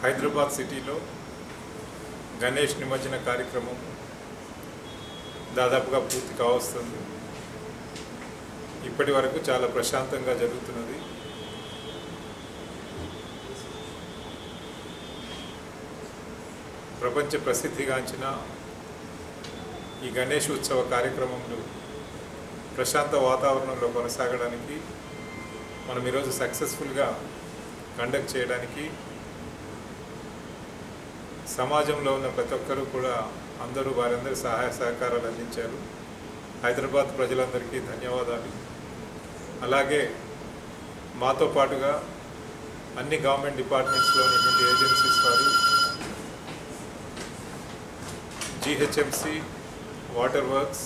హైదరాబాద్ సిటీలో గణేష్ నిమజ్జన కార్యక్రమం దాదాపుగా పూర్తి కావస్తుంది ఇప్పటి వరకు చాలా ప్రశాంతంగా జరుగుతున్నది ప్రపంచ ప్రసిద్ధిగాంచిన ఈ గణేష్ ఉత్సవ కార్యక్రమంలో ప్రశాంత వాతావరణంలో కొనసాగడానికి మనం ఈరోజు సక్సెస్ఫుల్గా కండక్ట్ చేయడానికి సమాజంలో ఉన్న ప్రతి ఒక్కరూ కూడా అందరూ వారందరి సహాయ సహకారాలు అందించారు హైదరాబాద్ ప్రజలందరికీ ధన్యవాదాలు అలాగే మాతో పాటుగా అన్ని గవర్నమెంట్ డిపార్ట్మెంట్స్లో ఉన్నటువంటి ఏజెన్సీస్ వారు GHMC water works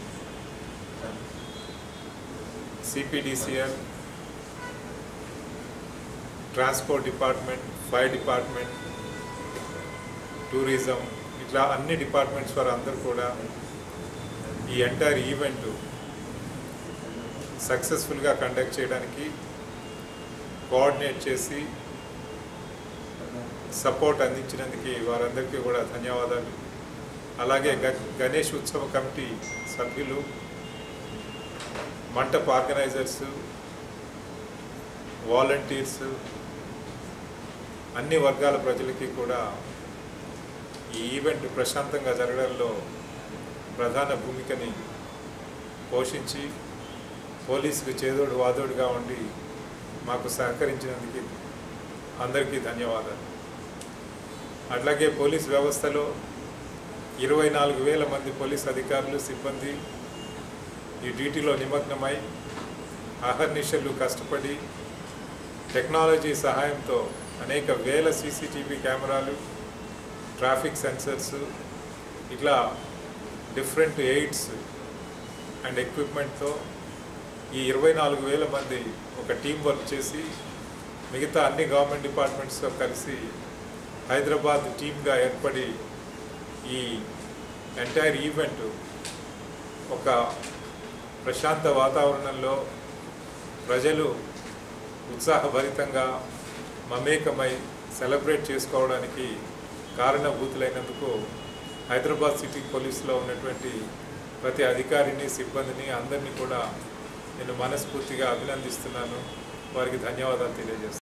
CPDCL transport department fire department tourism ఇట్లా అన్ని డిపార్ట్మెంట్స్ వారు అందరూ కూడా ఈ ఎంటైర్ ఈవెంట్ సక్సెస్ఫుల్గా కండక్ట్ చేయడానికి కోఆర్డినేట్ చేసి సపోర్ట్ అందించినందుకు వారందరికీ కూడా ధన్యవాదాలు అలాగే గ గణేష్ ఉత్సవ కమిటీ సభ్యులు మంటప్ ఆర్గనైజర్స్ వాలంటీర్స్ అన్ని వర్గాల ప్రజలకి కూడా ఈ ఈవెంట్ ప్రశాంతంగా జరగడంలో ప్రధాన భూమికని పోషించి పోలీసుకు చేదోడు వాదోడుగా ఉండి మాకు సహకరించినందుకు అందరికీ ధన్యవాదాలు అట్లాగే పోలీస్ వ్యవస్థలో ఇరవై నాలుగు వేల మంది పోలీస్ అధికారులు సిబ్బంది ఈ డ్యూటీలో నిమగ్నమై అహర్నిశలు కష్టపడి టెక్నాలజీ సహాయంతో అనేక వేల సీసీటీవీ కెమెరాలు ట్రాఫిక్ సెన్సర్స్ ఇట్లా డిఫరెంట్ ఎయిడ్స్ అండ్ ఎక్విప్మెంట్తో ఈ ఇరవై నాలుగు వేల మంది ఒక టీం వర్క్ చేసి మిగతా అన్ని గవర్నమెంట్ డిపార్ట్మెంట్స్తో కలిసి హైదరాబాద్ టీమ్గా ఏర్పడి ఈ ఎంటైర్ ఈవెంట్ ఒక ప్రశాంత వాతావరణంలో ప్రజలు ఉత్సాహభరితంగా మమేకమై సెలబ్రేట్ చేసుకోవడానికి కారణభూతులైనందుకు హైదరాబాద్ సిటీ పోలీసులో ఉన్నటువంటి ప్రతి అధికారిని సిబ్బందిని అందరినీ కూడా నేను మనస్ఫూర్తిగా అభినందిస్తున్నాను వారికి ధన్యవాదాలు తెలియజేస్తాను